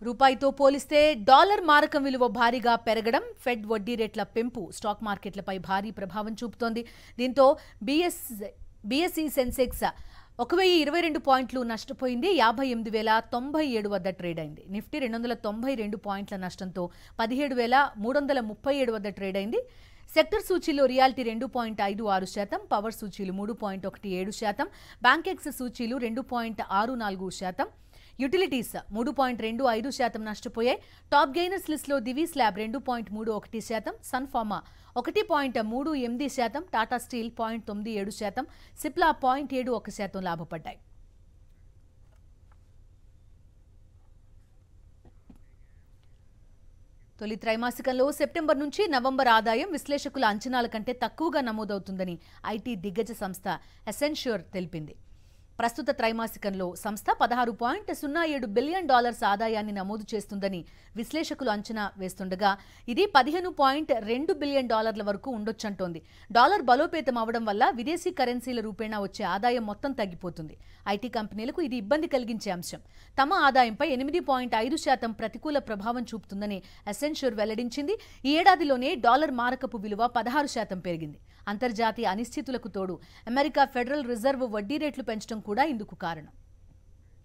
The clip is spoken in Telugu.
రూపాయితో పోలిస్తే డాలర్ మారకం విలువ భారీగా పెరగడం ఫెడ్ వడ్డీ రేట్ల పెంపు స్టాక్ మార్కెట్లపై భారీ ప్రభావం చూపుతోంది దీంతో బిఎస్ బిఎస్ఈ సెన్సెక్స్ ఒక వెయ్యి ఇరవై రెండు పాయింట్లు నష్టపోయింది యాభై ఎనిమిది వేల తొంభై ఏడు వద్ద ట్రేడ్ అయింది నిఫ్టీ రెండు వందల తొంభై రెండు పాయింట్ల నష్టంతో పదిహేడు వేల మూడు వందల ముప్పై ఏడు వద్ద ట్రేడ్ అయింది సెక్టర్ సూచీలో రియాలిటీ రెండు పాయింట్ ఐదు ఆరు శాతం పవర్ సూచీలు మూడు పాయింట్ ఒకటి ఏడు శాతం బ్యాంకెక్స్ సూచీలు రెండు పాయింట్ ఆరు నాలుగు శాతం యుటిలిటీస్ మూడు పాయింట్ రెండు ఐదు శాతం నష్టపోయాయి టాప్ గెయినర్స్ లిస్టులో దివీస్ ల్యాబ్ రెండు పాయింట్ మూడు ఒకటి శాతం సన్ఫార్మా ఒకటి పాయింట్ మూడు ఎనిమిది శాతం టాటా స్టీల్ పాయింట్ తొమ్మిది ఏడు శాతం సిప్లా పాయింట్ ఏడు ఒక శాతం లాభపడ్డాయి తొలి త్రైమాసికంలో సెప్టెంబర్ నుంచి నవంబర్ ఆదాయం విశ్లేషకుల అంచనాల కంటే తక్కువగా నమోదవుతుందని ఐటీ దిగ్గజ సంస్థ అసెన్ష్యూర్ తెలిపింది ప్రస్తుత త్రైమాసికంలో సంస్థ పదహారు పాయింట్ సున్నా ఏడు బిలియన్ డాలర్స్ ఆదాయాన్ని నమోదు చేస్తుందని విశ్లేషకులు అంచనా వేస్తుండగా ఇది పదిహేను పాయింట్ రెండు బిలియన్ డాలర్ల వరకు ఉండొచ్చంటోంది డాలర్ బలోపేతం అవడం వల్ల విదేశీ కరెన్సీల రూపేణా వచ్చే ఆదాయం మొత్తం తగ్గిపోతుంది ఐటీ కంపెనీలకు ఇది ఇబ్బంది కలిగించే అంశం తమ ఆదాయంపై ఎనిమిది పాయింట్ ఐదు శాతం ప్రతికూల ప్రభావం చూపుతుందని అసెన్షూర్ వెల్లడించింది ఈ ఏడాదిలోనే డాలర్ మారకపు విలువ పదహారు శాతం పెరిగింది అంతర్జాతీయ అనిశ్చితులకు తోడు అమెరికా ఫెడరల్ రిజర్వ్ వడ్డీ రేట్లు పెంచడం కూడా ఇందుకు కారణం